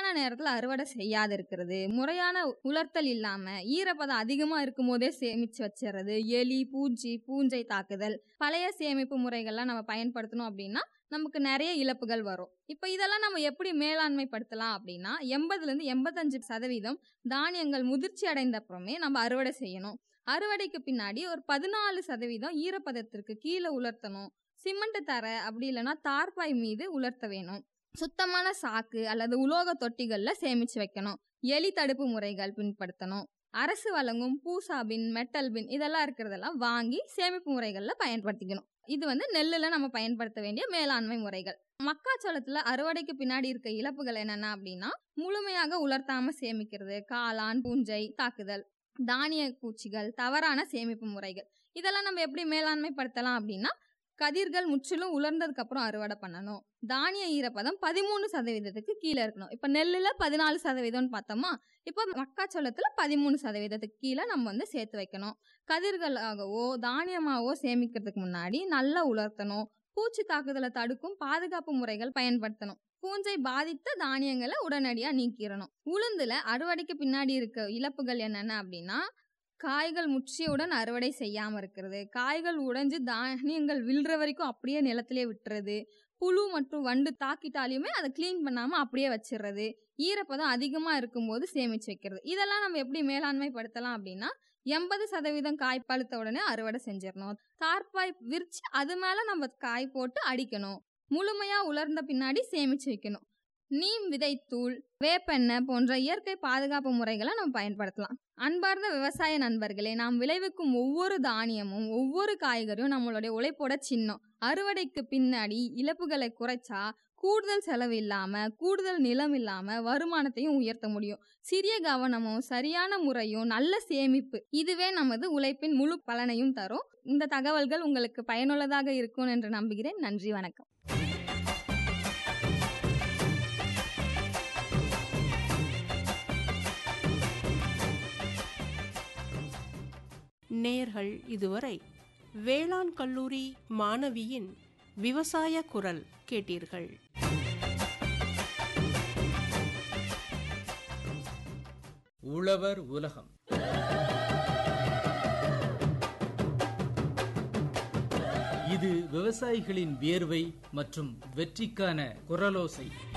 சரியான நேரத்துல அறுவடை செய்யாது இருக்கிறது முறையான உலர்த்தல் இல்லாம ஈரப்பதம் அதிகமா இருக்கும் போதே சேமிச்சு வச்சிடுறது எலி பூச்சி பூஞ்சை தாக்குதல் பழைய சேமிப்பு முறைகள்லாம் நம்ம பயன்படுத்தணும் அப்படின்னா நமக்கு நிறைய இழப்புகள் வரும் இப்போ இதெல்லாம் நம்ம எப்படி மேலாண்மைப்படுத்தலாம் அப்படின்னா எண்பதுல இருந்து எண்பத்தஞ்சு சதவீதம் தானியங்கள் முதிர்ச்சி அடைந்த அப்புறமே நம்ம அறுவடை செய்யணும் அறுவடைக்கு பின்னாடி ஒரு பதினாலு சதவீதம் ஈரப்பதத்திற்கு கீழே உலர்த்தணும் சிமெண்ட் தர அப்படி இல்லைன்னா தார்பாய் மீது உலர்த்த வேணும் சுத்தமான சாக்கு அல்லது உலோக தொட்டிகள்ல சேமிச்சு வைக்கணும் எலி தடுப்பு முறைகள் பின்படுத்தணும் அரசு வழங்கும் பூசா பின் மெட்டல் பின் இதெல்லாம் இருக்கிறதெல்லாம் வாங்கி சேமிப்பு முறைகள்ல பயன்படுத்திக்கணும் இது வந்து நெல்லுல நம்ம பயன்படுத்த வேண்டிய மேலாண்மை முறைகள் மக்காச்சோளத்துல அறுவடைக்கு பின்னாடி இருக்க இழப்புகள் என்னென்ன அப்படின்னா முழுமையாக உலர்த்தாம சேமிக்கிறது காளான் பூஞ்சை தாக்குதல் தானிய பூச்சிகள் தவறான சேமிப்பு முறைகள் இதெல்லாம் நம்ம எப்படி மேலாண்மைப்படுத்தலாம் அப்படின்னா கதிர்கள் முற்றிலும் உலர்ந்ததுக்கு அப்புறம் அறுவடை பண்ணணும் தானிய ஈரப்பதம் பதிமூணு சதவீதத்துக்கு கீழே இருக்கணும் இப்போ நெல்லுல பதினாலு சதவீதம்னு பார்த்தோமா இப்போ மக்காச்சோளத்துல பதிமூணு சதவீதத்துக்கு கீழே நம்ம வந்து சேர்த்து வைக்கணும் கதிர்களாகவோ தானியமாகவோ சேமிக்கிறதுக்கு முன்னாடி நல்லா உலர்த்தணும் பூச்சி தாக்குதலை தடுக்கும் பாதுகாப்பு முறைகள் பயன்படுத்தணும் பூஞ்சை பாதித்த தானியங்களை உடனடியாக நீக்கிடணும் உளுந்துல அறுவடைக்கு பின்னாடி இருக்க இழப்புகள் என்னென்ன அப்படின்னா காய்கள் முற்றியவுடன் அறுவடை செய்யாமல் இருக்கிறது காய்கள் உடைஞ்சு தானியங்கள் விழுற வரைக்கும் அப்படியே நிலத்திலே விட்டுறது புழு மற்றும் வண்டு தாக்கிட்டாலையுமே அதை க்ளீன் பண்ணாமல் அப்படியே வச்சிடுறது ஈரப்பதம் அதிகமாக இருக்கும்போது சேமிச்சு வைக்கிறது இதெல்லாம் நம்ம எப்படி மேலாண்மைப்படுத்தலாம் அப்படின்னா எண்பது சதவீதம் காய் பழுத்த உடனே அறுவடை செஞ்சிடணும் தார்பாய் விரிச்சு அது மேலே நம்ம காய் போட்டு அடிக்கணும் முழுமையாக உலர்ந்த பின்னாடி சேமிச்சு வைக்கணும் நீம் விதைத்தூள் வேப்பெண்ணெய் போன்ற இயற்கை பாதுகாப்பு முறைகளை நம்ம பயன்படுத்தலாம் அன்பார்ந்த விவசாய நண்பர்களே நாம் விளைவிக்கும் ஒவ்வொரு தானியமும் ஒவ்வொரு காய்கறியும் நம்மளுடைய உழைப்போட சின்னம் அறுவடைக்கு பின்னாடி இழப்புகளை குறைச்சா கூடுதல் செலவு இல்லாம கூடுதல் நிலம் இல்லாம வருமானத்தையும் உயர்த்த முடியும் சிறிய கவனமும் சரியான முறையும் நல்ல சேமிப்பு இதுவே நமது உழைப்பின் முழு பலனையும் தரும் இந்த தகவல்கள் உங்களுக்கு பயனுள்ளதாக இருக்கும் என்று நம்புகிறேன் நன்றி வணக்கம் நேர்கள் இதுவரை வேளாண் கல்லூரி மாணவியின் விவசாய குரல் கேட்டீர்கள் உழவர் உலகம் இது விவசாயிகளின் வியர்வை மற்றும் வெற்றிக்கான குரலோசை